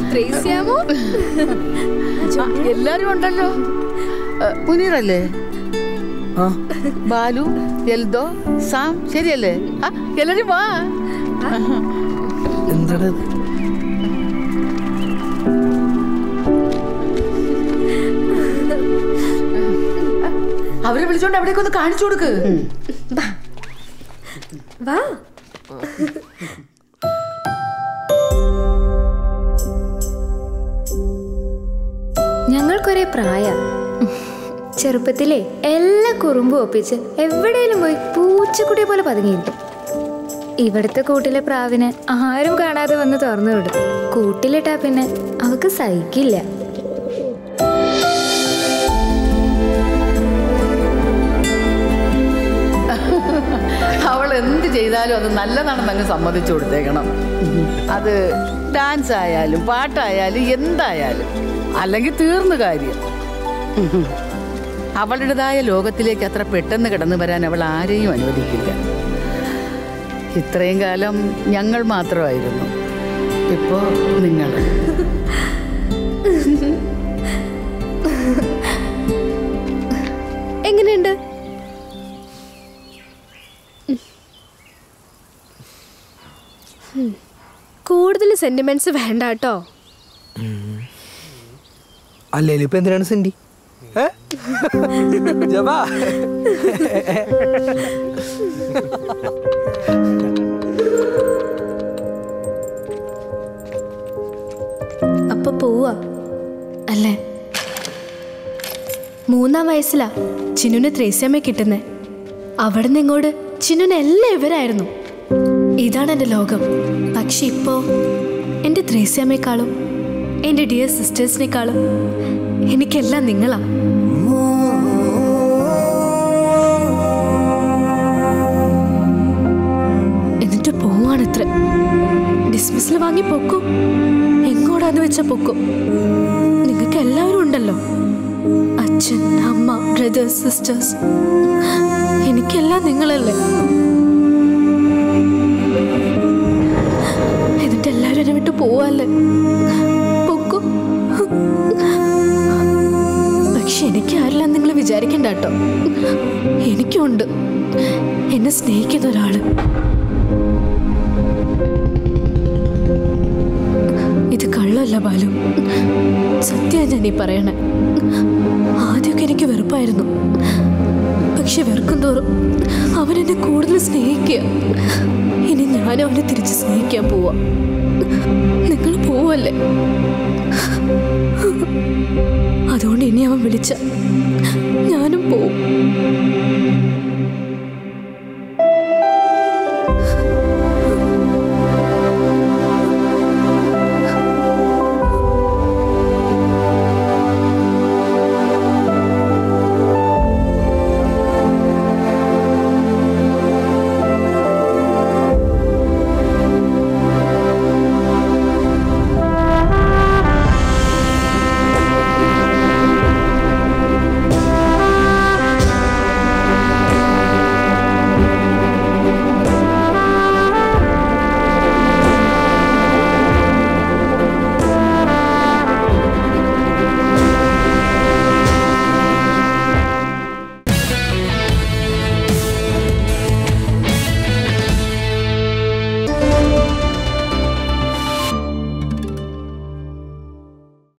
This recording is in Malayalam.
ത്രേസ്യാമോ എല്ലാരും ഉണ്ടല്ലോ മുനീറല്ലേ ആ ബാലു എൽദോ സാം ശരിയല്ലേ ആ എല്ലാരും വാ എന്താണ് ഇത്? അവരെ വിളിച്ചോണ്ട് അവിടേക്ക് ഒന്ന് കാണിച്ചു കൊടുക്ക് വാ ഞങ്ങൾക്കൊരേ പ്രായ ചെറുപ്പത്തിലെ എല്ലാ കുറുമ്പും ഒപ്പിച്ച് എവിടെയെങ്കിലും പോയി പൂച്ചക്കുട്ടിയെ പോലെ പതുങ്ങിയിരിക്കും ഇവിടുത്തെ കൂട്ടിലെ പ്രാവിനെ ആരും കാണാതെ വന്ന് തുറന്നു വിടും കൂട്ടിലിട്ടാ പിന്നെ അവക്ക് സഹിക്കില്ല അവൾ എന്ത് ചെയ്താലും അത് നല്ലതാണെന്ന് അങ്ങ് സമ്മതിച്ചു കൊടുത്തേക്കണം അത് ഡാൻസ് ആയാലും പാട്ടായാലും എന്തായാലും അല്ലെങ്കിൽ തീർന്നു കാര്യം അവളുടേതായ ലോകത്തിലേക്ക് അത്ര പെട്ടെന്ന് കടന്നു വരാൻ അവൾ ആരെയും അനുവദിക്കില്ല ഇത്രയും കാലം ഞങ്ങൾ മാത്രമായിരുന്നു ഇപ്പോ നിങ്ങൾ എങ്ങനെയുണ്ട് കൂടുതൽ സെന്റിമെന്റ്സ് വേണ്ട കേട്ടോ അല്ലേലും ഇപ്പൊ എന്തിനാണ് സിൻഡി ഏ? ജപാ. അപ്പൊ പോവാ അല്ലേ മൂന്നാം വയസ്സിലാ ചിന്നുന് ത്രേസ്യാമ്മ കിട്ടുന്നേ അവിടുന്ന് ഇങ്ങോട്ട് ചിന്നുന് എല്ലാം ഇവരായിരുന്നു ഇതാണ് എൻ്റെ ലോകം പക്ഷെ ഇപ്പോ എൻ്റെ ത്രേസ്യാമ്മയെക്കാളും എൻ്റെ ഡിയർ സിസ്റ്റേഴ്സിനേക്കാളും എനിക്കെല്ലാം നിങ്ങളാ എന്നിട്ട് പോവാണത്ര ഡിസ്മിസിൽ വാങ്ങി പൊക്കും എങ്ങോട്ടാന്ന് വെച്ചാ പൊക്കും നിങ്ങൾക്ക് എല്ലാവരും ഉണ്ടല്ലോ അച്ഛൻ അമ്മ ബ്രദേഴ്സ് സിസ്റ്റേഴ്സ് എനിക്കെല്ലാം നിങ്ങളല്ലേ എന്നിട്ട് എല്ലാവരും എന്നെ വിട്ട് പോവല്ലേ പൊക്കും പക്ഷെ എനിക്ക് ആരില്ല നിങ്ങൾ വിചാരിക്കണ്ട കേട്ടോ എനിക്കുണ്ട് എന്നെ സ്നേഹിക്കുന്ന ഒരാള് ഇത് കള്ളല്ല ബാലു സത്യ ഞാൻ ഈ പറയണേ ആദ്യമൊക്കെ എനിക്ക് വെറുപ്പായിരുന്നു പക്ഷെ വെറുക്കും തോറും അവൻ എന്നെ കൂടുതൽ സ്നേഹിക്കുക ഇനി ഞാൻ അവനെ തിരിച്ച് സ്നേഹിക്കാൻ പോവാ നിങ്ങൾ പോവല്ലേ അതുകൊണ്ട് ഇനി അവൻ വിളിച്ച ഞാനും പോവും